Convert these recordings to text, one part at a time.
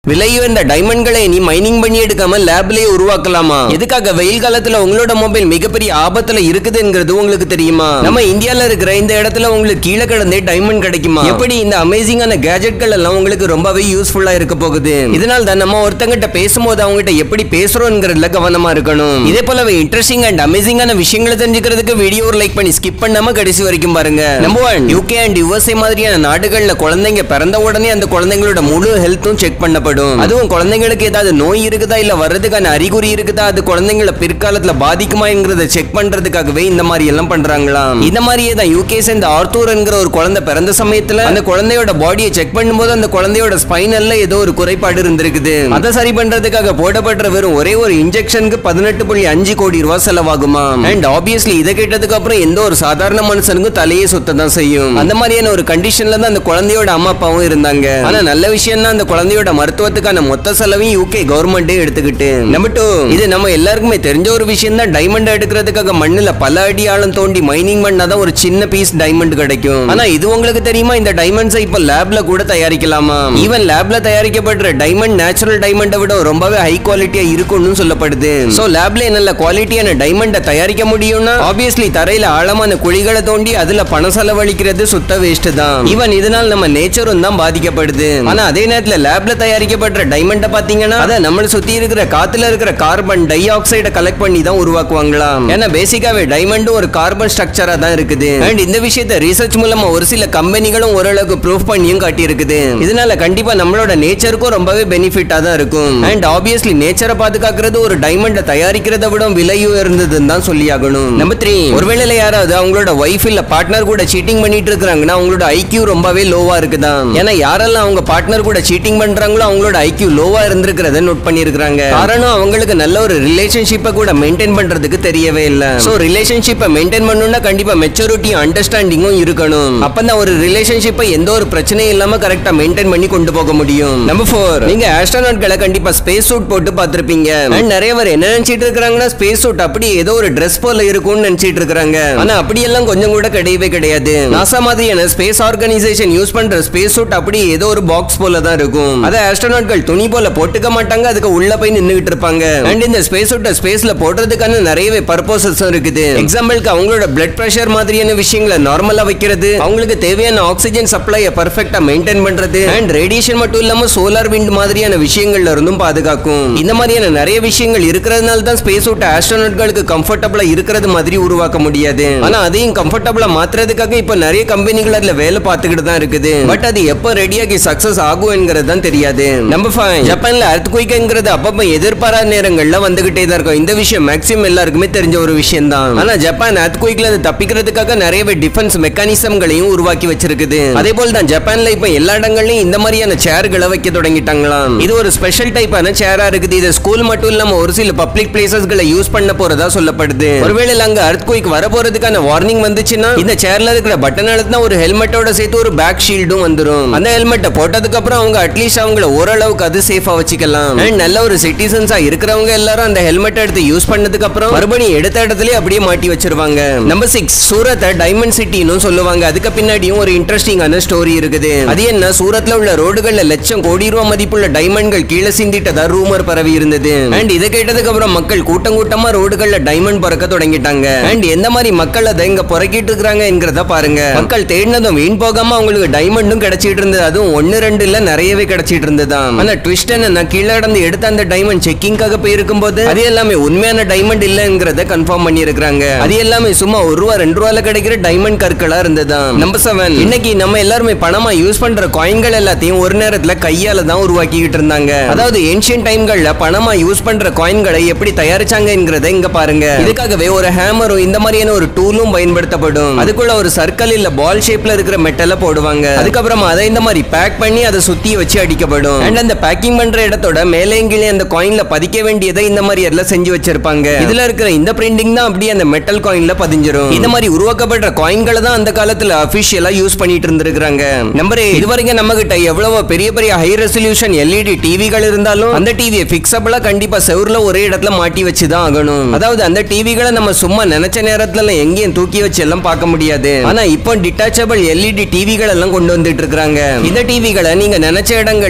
விலையோ இந்த டைமண்ட்களை நீ மைனிங் பண்ணி எடுக்காம லேப்லயே உருவாக்கலாமா எதுக்காக வெயில் காலத்துல உங்களோட மொபைல் மிகப்பெரிய ஆபத்துல இருக்குதுங்கிறது உங்களுக்கு தெரியுமா நம்ம இந்தியால இருக்கிற இந்த இடத்துல உங்களுக்கு கீழே கிடந்தே டைமண்ட் கிடைக்குமா எப்படி இந்த அமேசிங்கான கேஜெட்கள் எல்லாம் உங்களுக்கு ரொம்பவே யூஸ்ஃபுல்லா இருக்க போகுது இதனால தான் நம்ம ஒருத்தங்கிட்ட பேசும்போது அவங்ககிட்ட எப்படி பேசுறோங்கிறதுல கவனமா இருக்கணும் இதே போலவே இன்ட்ரெஸ்டிங் அண்ட் அமேசிங்கான விஷயங்களை தெரிஞ்சுக்கிறதுக்கு வீடியோ ஒரு லைக் பண்ணி ஸ்கிப் பண்ணாம கடைசி வரைக்கும் பாருங்க number one UK and USA மாதிரியான நாடுகள்ல குழந்தைங்க பிறந்த உடனே அந்த குழந்தைங்களோட முழு ஹெல்த்தும் செக் பண்ணப்படும் அதுவும் குழந்தைங்களுக்கு ஏதாவது நோய் இருக்குதா இல்ல வர்றதுக்கான அறிகுறி இருக்குதா அது குழந்தைங்கள பிற்காலத்துல பாதிக்குமாங்கிறத செக் பண்றதுக்காகவே இந்த மாதிரி எல்லாம் பண்றாங்களாம் இந்த மாதிரியே தான் யூகே சேர்ந்த ஆர்த்தூர் என்கிற ஒரு குழந்தை பிறந்த சமயத்துல அந்த குழந்தையோட பாடியை செக் பண்ணும்போது அந்த குழந்தையோட ஸ்பைனல்ல ஏதோ ஒரு குறைபாடு இருந்திருக்குது அதை சரி பண்றதுக்காக போடப்படுற வெறும் ஒரே ஒரு இன்ஜெக்ஷனுக்கு பதினெட்டு புள்ளி அஞ்சு கோடி ரூபாய் செலவாகுமா அண்ட் ஆப்வியஸ்லி இதை கேட்டதுக்கு அப்புறம் எந்த ஒரு சாதாரண மனுஷனுக்கும் தலையே சுத்த தான் செய்யும் அந்த மாதிரியான ஒரு கண்டிஷன்ல தான் அந்த குழந்தையோட அம்மா அப்பாவும் இருந்தாங்க ஆனா நல்ல விஷயம் தான் அந்த குழந்தையோட மருத்துவத்துக்கான மொத்த செலவையும் யூகே கவர்மெண்டே எடுத்துக்கிட்டு நம்பர் டூ இது நம்ம எல்லாருக்குமே தெரிஞ்ச ஒரு விஷயம் தான் டைமண்ட் எடுக்கிறதுக்காக மண்ணுல பல அடி ஆழம் தோண்டி மைனிங் பண்ணாதான் ஒரு சின்ன பீஸ் டைமண்ட் கிடைக்கும் ஆனா இது உங்களுக்கு தெரியுமா இந்த டைமண்ட்ஸை இப்ப லேப்ல கூட தயாரிக்கலாமா ஈவன் லேப்ல தயாரிக்கப்படுற டைமண்ட் நேச்சுரல் டைமண்டை விட ரொம்பவே ஹை குவாலிட்டியா இருக்கும்னு சொல்லப்படுது சோ லேப்ல நல்ல குவாலிட்டியான டைமண்டை தயாரிக்க முடியும்னா ஆப்வியஸ்லி தரையில ஆழமான குழிகளை தோண்டி அதுல பணம் செலவழிக்கிறது சுத்த வேஸ்ட் தான் ஈவன் இதனால் நம்ம நேச்சரும் தான் பாதிக்கப்படுது ஆனா அதே நேரத்துல லேப்ல தயாரிக்கப்படுற டைமண்டை பாத்தீங்கன்னா அதை நம்மள சுத்தி இருக்கிற காத்துல இருக்கிற கார்பன் டை ஆக்சைடை கலெக்ட் பண்ணி தான் உருவாக்குவாங்களாம் ஏன்னா பேசிக்காவே டைமண்டும் ஒரு கார்பன் ஸ்ட்ரக்சரா தான் இருக்குது அண்ட் இந்த விஷயத்தை ரிசர்ச் மூலமா ஒரு சில கம்பெனிகளும் ஓரளவுக்கு ப்ரூஃப் பண்ணியும் காட்டி இருக்குது இதனால கண்டிப்பா நம்மளோட நேச்சருக்கும் ரொம்பவே பெனிஃபிட்டா தான் இருக்கும் அண்ட் ஆப்வியஸ்லி நேச்சரை பாதுகாக்கிறது ஒரு டைமண்டை தயாரிக்கிறத விட விலையும் இருந்ததுன்னு தான் சொல்லி ஆகணும் நம்பர் த்ரீ ஒருவேளை யாராவது அவங்களோட ஒய்ஃப் இல்ல பார்ட்னர் கூட சீட்டிங் பண்ணிட்டு இருக்காங்கன்னா அவங்களோட ஐக்கியூ ரொம்பவே லோவா இருக்குதான் ஏன்னா யாரெல்லாம் அவங்க பார்ட்னர் கூட சீட்டிங் பண்றாங்களோ அவங்களோட ஐக்கியூ லோவா இருந்திருக்கிறத நோட் பண்ணிருக்காங்க காரணம் அவங்களுக்கு நல்ல ஒரு ரிலேஷன்ஷிப்பை கூட மெயின்டைன் பண்றதுக்கு தெரியவே இல்ல சோ ரிலேஷன்ஷிப்பை மெயின்டைன் பண்ணணும்னா கண்டிப்பா மெச்சூரிட்டியும் அண்டர்ஸ்டாண்டிங்கும் இருக்கணும் அப்பதான் ஒரு ரிலேஷன்ஷிப்பை எந்த ஒரு பிரச்சனையும் இல்லாம கரெக்டா மெயின்டைன் பண்ணி கொண்டு போக முடியும் நம்பர் ஃபோர் நீங்க ஆஸ்ட்ரோநாட்களை கண்டிப்பா ஸ்பேஸ் சூட் போட்டு பார்த்திருப்பீங்க அண்ட் நிறைய பேர் என்ன நினைச்சிட்டு இருக்காங்கன்னா ஸ்பேஸ் சூட் அப்படி ஏதோ ஒரு ட்ரெஸ் போல இருக்கும்னு நினைச்சிட்டு இருக்காங்க ஆனா அப்படியெல்லாம் கொஞ்சம் கூட கிடையவே கிடையாது நாசா மாதிரியான ஸ்பேஸ் ஆர்கனைசேஷன் யூஸ் பண்ற ஸ்பேஸ் சூட் அப்படி ஏதோ ஒரு பாக்ஸ் போல தான் இருக்கும் அதை ஆஸ்ட்ரோநாட்கள் துணி போல போட்டுக்க மாட்டாங்க அதுக்கு உள்ள போய் நின்னுகிட்டு இருப்பாங்க அண்ட் இந்த ஸ்பேஸ் சூட்டை ஸ்பேஸ்ல போடுறதுக்கான நிறையவே பர்பசஸ் இருக்குது எக்ஸாம்பிளுக்கு அவங்களோட பிளட் பிரஷர் மாதிரியான விஷயங்களை நார்மலா வைக்கிறது அவங்களுக்கு தேவையான ஆக்சிஜன் சப்ளையை பர்ஃபெக்டா மெயின்டைன் பண்றது அண்ட் ரேடியேஷன் மட்டும் இல்லாம சோலார் விண்ட் மாதிரியான விஷயங்கள்ல இருந்தும் பாதுகாக்கும் இந்த மாதிரியான நிறைய விஷயங்கள் இருக்கிறதுனால தான் ஸ்பேஸ் சூட் ஆஸ்ட்ரோநாட்களுக்கு கம்ஃபர்டபுளா இருக்கிறது மாதிரி உருவாக்க முடியாது ஆனா அதையும் கம்ஃபர்டபுளா மாத்துறதுக்காக இப்ப நிறைய கம்பெனிகள் அதுல வேலை பார்த்துக்கிட்டு தான் இருக்குது பட் அது எப்ப ரெடியாகி சக்சஸ் ஆகும் என்கிறது தான் தெரியாது நம்பர் ஃபைவ் ஜப்பான்ல அர்த் குயிக்ங்கிறது அப்பப்ப எதிர்பாராத நேரங்கள்ல வந்துகிட்டே தான் இருக்கும் இந்த விஷயம் மேக்ஸிமம் எல்லாருக்குமே தெரிஞ்ச ஒரு விஷயம் தான் ஆனா ஜப்பான் அர்த் குயிக்ல அது தப்பிக்கிறதுக்காக நிறையவே டிஃபென்ஸ் மெக்கானிசம்களையும் உருவாக்கி வச்சிருக்குது அதே போல தான் ஜப்பான்ல இப்ப எல்லா இடங்கள்லயும் இந்த மாதிரியான சேர்களை வைக்க தொடங்கிட்டாங்களாம் இது ஒரு ஸ்பெஷல் டைப்பான சேரா இருக்குது இது ஸ்கூல் மட்டும் இல்லாம ஒரு சில பப்ளிக் பிளேசஸ்களை யூஸ் பண்ண போறதா சொல்லப்படுது ஒருவேளை அங்க அர்த் குயிக் வர போறதுக்கான வார்னிங் வந்துச்சுன்னா இந்த சேர்ல இருக்கிற பட்டன் அழுத்தினா ஒரு ஹெல்மெட்டோட சேர்த்து ஒரு பேக் ஷீல்டும் வந்துரும் அந்த ஹெல்மெட்டை போட்டதுக்கு அப்புறம் அவங்க அட்லீஸ்ட் அவங்கள ஓரளவுக்கு அது சேஃபா வச்சுக்கலாம் அண்ட் நல்ல ஒரு சிட்டிசன்ஸா இருக்கிறவங்க எல்லாரும் அந்த ஹெல்மெட் எடுத்து யூஸ் பண்ணதுக்கு அப்புறம் மறுபடியும் எடுத்த இடத்துல அப்படியே மாட்டி வச்சிருவாங்க நம்பர் சிக்ஸ் சூரத்தை டைமண்ட் சிட்டின்னு சொல்லுவாங்க அதுக்கு பின்னாடியும் ஒரு இன்ட்ரெஸ்டிங்கான ஸ்டோரி இருக்குது அது என்ன சூரத்ல உள்ள ரோடுகள்ல லட்சம் கோடி ரூபாய் மதிப்புள்ள டைமண்ட்கள் கீழே சிந்திட்டதா ரூமர் பரவி இருந்தது அண்ட் இதை கேட்டதுக்கு அப்புறம் மக்கள் கூட்டம் கூட்டமா ரோடுகள்ல டைமண்ட் பறக்க தொடங்கிட்டாங்க அண்ட் எந்த மாதிரி மக்கள் அதை இங்க புறக்கிட்டு இருக்காங்க என்கிறத பாருங்க மக்கள் தேடினதும் வீண் போகாம அவங்களுக்கு டைமண்டும் கிடைச்சிட்டு இருந்தது அதுவும் ஒன்னு ரெண்டு இல்ல நிறையவே கிடைச்சிட்டு இருந்ததாம் ஆனா ட்விஸ்ட் என்ன கீழே கடந்து எடுத்த அந்த டைமண்ட் செக்கிங்காக போயிருக்கும் போது அது எல்லாமே உண்மையான டைமண்ட் இல்லங்கிறத கன்ஃபார்ம் பண்ணி இருக்காங்க அது எல்லாமே சும்மா ஒரு ரூபா ரெண்டு ரூபால கிடைக்கிற டைமண்ட் கற்களா இருந்ததாம் நம்பர் செவன் இன்னைக்கு நம்ம எல்லாருமே பணமா யூஸ் பண்ற காயின்கள் எல்லாத்தையும் ஒரு நேரத்துல கையால தான் உருவாக்கிக்கிட்டு இருந்தாங்க அதாவது ஏன்ஷியன் டைம்கள்ல பணமா யூஸ் பண்ற காயின்களை எப்படி தயாரிச்சாங்கங்கிறத இங்க பாருங்க இதுக்காகவே ஒரு ஹேமரும் இந்த மாதிரியான ஒரு டூலும் பயன்படுத்தப்படும் அதுக்குள்ள ஒரு சர்க்கிள் இல்ல பால் ஷேப்ல இருக்கிற மெட்டலை போடுவாங்க அதுக்கப்புறமா அதை இந்த மாதிரி பேக் பண்ணி அதை சுத்தி வச்சு அடிக்கப்படும் அண்ட் அந்த பேக்கிங் பண்ற இடத்தோட மேலேயும் கீழே அந்த காயின்ல பதிக்க வேண்டியதை இந்த மாதிரி எல்லாம் செஞ்சு வச்சிருப்பாங்க இதுல இருக்கிற இந்த பிரிண்டிங் தான் அப்படியே அந்த மெட்டல் காயின்ல பதிஞ்சிரும் இந்த மாதிரி உருவாக்கப்படுற காயின்களை தான் அந்த காலத்துல அபிஷியலா யூஸ் பண்ணிட்டு இருந்திருக்காங்க நம்பர் இதுவரைக்கும் நம்ம கிட்ட எவ்வளவு பெரிய பெரிய ஹை ரெசல்யூஷன் எல்இடி டிவிகள் இருந்தாலும் அந்த டிவியை பிக்சபிளா கண்டிப்பா செவுர்ல ஒரே இடத்துல மாட்டி வச்சு தான் ஆகணும் அதாவது அந்த டிவிகளை நம்ம சும்மா நினைச்ச நேரத்துல எல்லாம் எங்கேயும் தூக்கி வச்சு எல்லாம் பார்க்க முடியாது ஆனா இப்போ டிட்டாச்சபிள் எல்இடி டிவிகள் எல்லாம் கொண்டு வந்துட்டு இருக்காங்க இந்த டிவிகளை நீங்க நினைச்ச இடங்கள்ல எங்க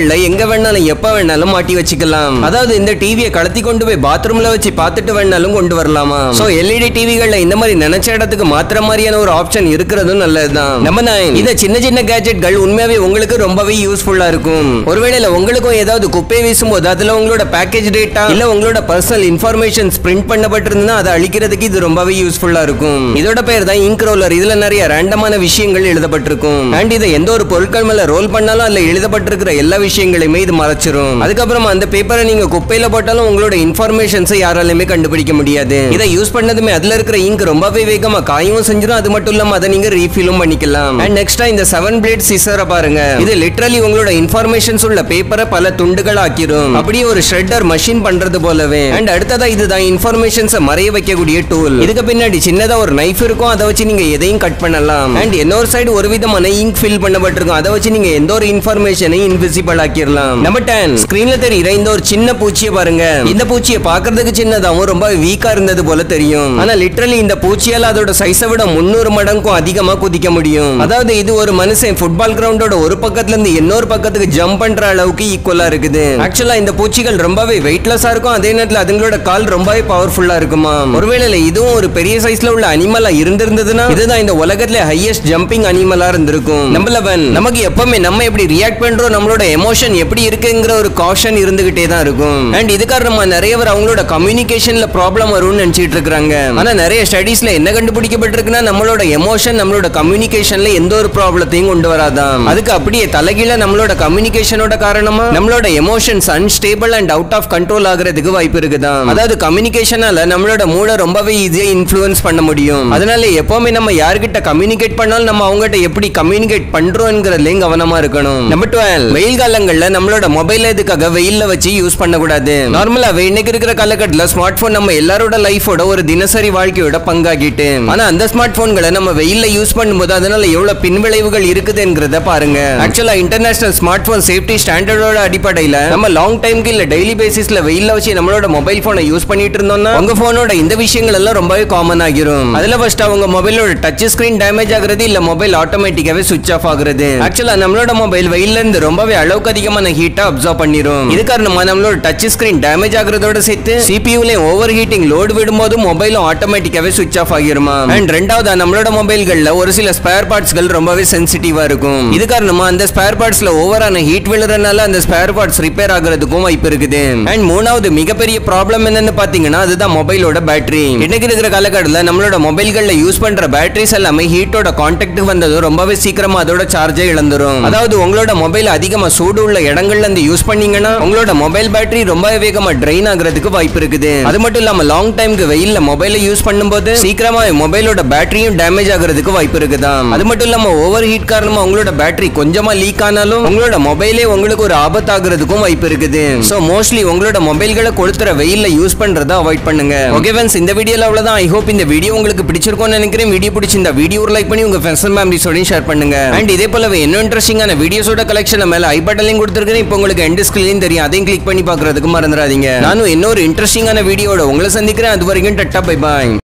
வேணாலும் எப்ப வேணாலும் மாட்டி வச்சுக்கலாம் அதாவது இந்த டிவியை கலத்தி கொண்டு போய் பாத்ரூம்ல வச்சு பார்த்துட்டு வேணாலும் கொண்டு வரலாமா சோ எல்இடி டிவிகள்ல இந்த மாதிரி நினைச்ச இடத்துக்கு மாத்திர மாதிரியான ஒரு ஆப்ஷன் இருக்கிறதும் நல்லதுதான் நம்ம நைன் இந்த சின்ன சின்ன கேஜெட்கள் உண்மையாவே உங்களுக்கு ரொம்பவே யூஸ்ஃபுல்லா இருக்கும் ஒருவேளை உங்களுக்கும் ஏதாவது குப்பை வீசும்போது அதுல உங்களோட பேக்கேஜ் டேட்டா இல்ல உங்களோட பர்சனல் இன்ஃபர்மேஷன் பிரிண்ட் பண்ணப்பட்டிருந்தா அதை அழிக்கிறதுக்கு இது ரொம்பவே யூஸ்ஃபுல்லா இருக்கும் இதோட பேர் தான் இங்க் ரோலர் இதுல நிறைய ரேண்டமான விஷயங்கள் எழுதப்பட்டிருக்கும் அண்ட் இதை எந்த ஒரு பொருட்கள் மேல ரோல் பண்ணாலும் அதுல எழுதப்பட்டிருக்கிற எல்லா விஷயங்களையுமே இது மறைச்சிரும் அதுக்கப்புறமா அந்த பேப்பரை நீங்க குப்பையில போட்டாலும் உங்களோட இன்ஃபர்மேஷன்ஸை யாராலுமே கண்டுபிடிக்க முடியாது இதை யூஸ் பண்ணதுமே அதுல இருக்கிற இங்க் ரொம்பவே வேகமா காயவும் செஞ்சிடும் அது மட்டும் இல்லாம அதை நீங்க ரீஃபிலும் பண்ணிக்கலாம் அண்ட் நெக்ஸ்டா இந்த செவன் பிளேட் சிசரை பாருங்க இது லிட்டரலி உங்களோட இன்ஃபர்மேஷன்ஸ் உள்ள பேப்பரை பல துண்டுகள் ஆக்கிரும் அப்படியே ஒரு ஷ்ரெட்டர் மஷின் பண்றது போலவே அண்ட் அடுத்ததா இதுதான் இன்ஃபர்மேஷன்ஸை மறைய வைக்கக்கூடிய டூல் இதுக்கு பின்னாடி சின்னதா ஒரு நைஃப் இருக்கும் அதை வச்சு நீங்க எதையும் கட் பண்ணலாம் அண்ட் இன்னொரு சைடு ஒரு விதமான இங்க் ஃபில் பண்ணப்பட்டிருக்கும் அதை வச்சு நீங்க எந்த ஒரு இன்ஃபர்மேஷனை இன்விசிபிள் ஆக்கிடலாம் நம்பர் டென் ஸ்கிரீன்ல தெரியுற இந்த ஒரு சின்ன பூச்சியை பாருங்க இந்த பூச்சியை பாக்குறதுக்கு சின்னதாவும் ரொம்ப வீக்கா இருந்தது போல தெரியும் ஆனா லிட்டரலி இந்த பூச்சியால அதோட சைஸை விட முன்னூறு மடங்கும் அதிகமா குதிக்க முடியும் அதாவது இது ஒரு மனுஷன் ஃபுட்பால் கிரவுண்டோட ஒரு பக்கத்துல இருந்து இன்னொரு பக்கத்துக்கு ஜம்ப் பண்ற அளவுக்கு ஈக்குவலா இருக்குது ஆக்சுவலா இந்த பூச்சிகள் ரொம்பவே வெயிட்லெஸ்ஸா இருக்கும் அதே நேரத்துல அதுங்களோட கால் ரொம்பவே பவர்ஃபுல்லா இருக்குமா ஒருவேளை இதுவும் ஒரு பெரிய சைஸ்ல உள்ள அனிமலா இருந்திருந்ததுன்னா இதுதான் இந்த உலகத்துல ஹையஸ்ட் ஜம்பிங் அனிமலா இருந்திருக்கும் நம்பர் லெவன் நமக்கு எப்பவுமே நம்ம எப்படி ரியாக்ட் பண்றோம் நம்மளோட எமோஷன் எப்படி இருக்குங்கிற ஒரு காஷன் இருந்துகிட்டே தான் இருக்கும் அண்ட் இது காரணமா நிறைய பேர் அவங்களோட கம்யூனிகேஷன்ல ப்ராப்ளம் வரும்னு நினைச்சிட்டு இருக்காங்க ஆனா நிறைய ஸ்டடீஸ்ல என்ன கண்டுபிடிக்கப்பட்டிருக்குன்னா நம்மளோட எமோஷன் நம்மளோட கம்யூனிகேஷன்ல எந்த ஒரு ப்ராப்ளத்தையும் கொண்டு வராதாம் அதுக்கு அப்படியே தலைகீழ நம்மளோட கம்யூனிகேஷனோட காரணமா நம்மளோட emotions unstable and out of control ஆகுறதுக்கு வாய்ப்பு இருக்குதாம் அதாவது கம்யூனிகேஷனால நம்மளோட மூளை ரொம்பவே ஈஸியா இன்ஃப்ளூயன்ஸ் பண்ண முடியும் அதனால எப்பவுமே நம்ம யார்கிட்ட கம்யூனிகேட் பண்ணாலும் நம்ம அவங்ககிட்ட எப்படி கம்யூனிகேட் பண்றோம்ங்கிறதுலயும் கவனமா இருக்கணும் நம்பர் டுவெல் வெயில் காலங்கள்ல நம்மளோட மொபைல் எதுக்காக வெயில்ல வச்சு யூஸ் பண்ணக்கூடாது நார்மலாவே இன்னைக்கு இருக்கிற காலகட்டத்தில் ஸ்மார்ட் போன் நம்ம எல்லாரோட லைஃபோட ஒரு தினசரி வாழ்க்கையோட பங்காகிட்டு ஆனா அந்த ஸ்மார்ட் போன்களை நம்ம வெயில்ல யூஸ் பண்ணும்போது அதனால எவ்வளவு பின்விளைவுகள் இருக்குதுங்கிறத பாருங்க ஆக்சுவலா இன்டர்நேஷனல் ஸ்மார்ட் போன் சேஃப்டி ஸ்டாண்டர்டோட அடிப்படையில நம்ம லாங் டைம்க்கு இல்ல டெய்லி பேசிஸ்ல வெயில்ல வச்சு நம்மளோட மொபைல் போனை யூஸ் பண்ணிட்டு இருந்தோம்னா உங்க போனோட இந்த விஷயங்கள் எல்லாம் ரொம்பவே காமன் ஆகிரும் அதுல ஃபர்ஸ்ட் அவங்க மொபைலோட டச் ஸ்கிரீன் டேமேஜ் ஆகுறது இல்ல மொபைல் ஆட்டோமேட்டிக்காவே சுவிச் ஆஃப் ஆகுறது ஆக்சுவலா நம்மளோட மொபைல் வெயில்ல இருந்து ரொம்பவே அளவுக்கு அதிகமான ஹீட்டா அப்சர்வ் பண்ணிரும் இது காரணமா நம்மளோட டச் ஸ்கிரீன் டேமேஜ் ஆகுறதோட சேர்த்து சிபியூலயும் ஓவர் ஹீட்டிங் லோடு விடும்போது மொபைலும் ஆட்டோமேட்டிக்காவே சுவிச் ஆஃப் ஆகிருமா அண்ட் ரெண்டாவது நம்மளோட மொபைல்கள்ல ஒரு சில ஸ்பேர் பார்ட்ஸ்கள் ரொம்பவே சென்சிட்டிவா இருக்கும் இது காரணமா அந்த ஸ்பேர் பார்ட்ஸ்ல ஓவரான ஹீட் விழுறதுனால அந்த ஸ்பேர் பார்ட்ஸ் ரிப்பேர் ஆகுறதுக்கும் வாய்ப்பு இருக்குது அண்ட் மூணாவது மிகப்பெரிய ப்ராப்ளம் என்னன்னு பாத்தீங்கன்னா அதுதான் மொபைலோட பேட்டரி இன்னைக்கு இருக்கிற காலகட்டத்தில் நம்மளோட மொபைல்கள்ல யூஸ் பண்ற பேட்டரிஸ் எல்லாமே ஹீட்டோட கான்டாக்ட் வந்ததும் ரொம்பவே சீக்கிரமா அதோட சார்ஜே இழந்துரும் அதாவது உங்களோட மொபைல் அதிகமா சூடு உள்ள இடங்கள்ல இருந்து யூஸ் பண்ணீங்கன்னா உங்களோட மொபைல் பேட்டரி ரொம்ப வேகமா ட்ரெயின் ஆகுறதுக்கு வாய்ப்பு இருக்குது அது மட்டும் இல்லாம லாங் டைம்க்கு வெயில்ல மொபைலை யூஸ் பண்ணும்போது சீக்கிரமா மொபைலோட பேட்டரியும் டேமேஜ் ஆகுறதுக்கு வாய்ப்பு இருக்குதாம் அது மட்டும் இல்லாம ஓவர் ஹீட் காரணமா உங்களோட பேட்டரி கொஞ்சமா லீக் ஆனாலும் உங்களோட மொபைலே உங்களுக்கு ஒரு ஆபத்து ஆகுறதுக்கும் வாய்ப்பு இருக்குது சோ மோஸ்ட்லி உங்களோட மொபைல்களை கொளுத்துற வெயில்ல யூஸ் பண்றத அவாய்ட் பண்ணுங்க ஓகே ஃப்ரெண்ட்ஸ் இந்த வீடியோல அவ்வளவுதான் ஐ ஹோப் இந்த வீடியோ உங்களுக்கு பிடிச்சிருக்கும்னு நினைக்கிறேன் வீடியோ பிடிச்சிருந்தா வீடியோ லைக் பண்ணி உங்க ஃப்ரெண்ட்ஸ் அண்ட் ஃபேமிலிஸோடையும் ஷேர் பண்ணுங்க அண்ட் இதே போலவே இன்னும் இன்ட்ரெஸ்டிங்கான வீடியோஸோட கலெக்ஷன் மேல ஐ பட்டன்லையும் கொடுத்துருக்கேன் இப்போ உங்களுக்கு எண்ட் ஸ்கிரீன் தெரியும் அதையும் கிளிக் பண்ணி பார்க்கறதுக்கு மறந்துடாதீங்க நானும் இன்னொரு இன்ட்ரெஸ்டிங்கான வீடியோட உங்களை சந்திக்கிறேன் அது வரைக்கும் டட்டா பை பாய்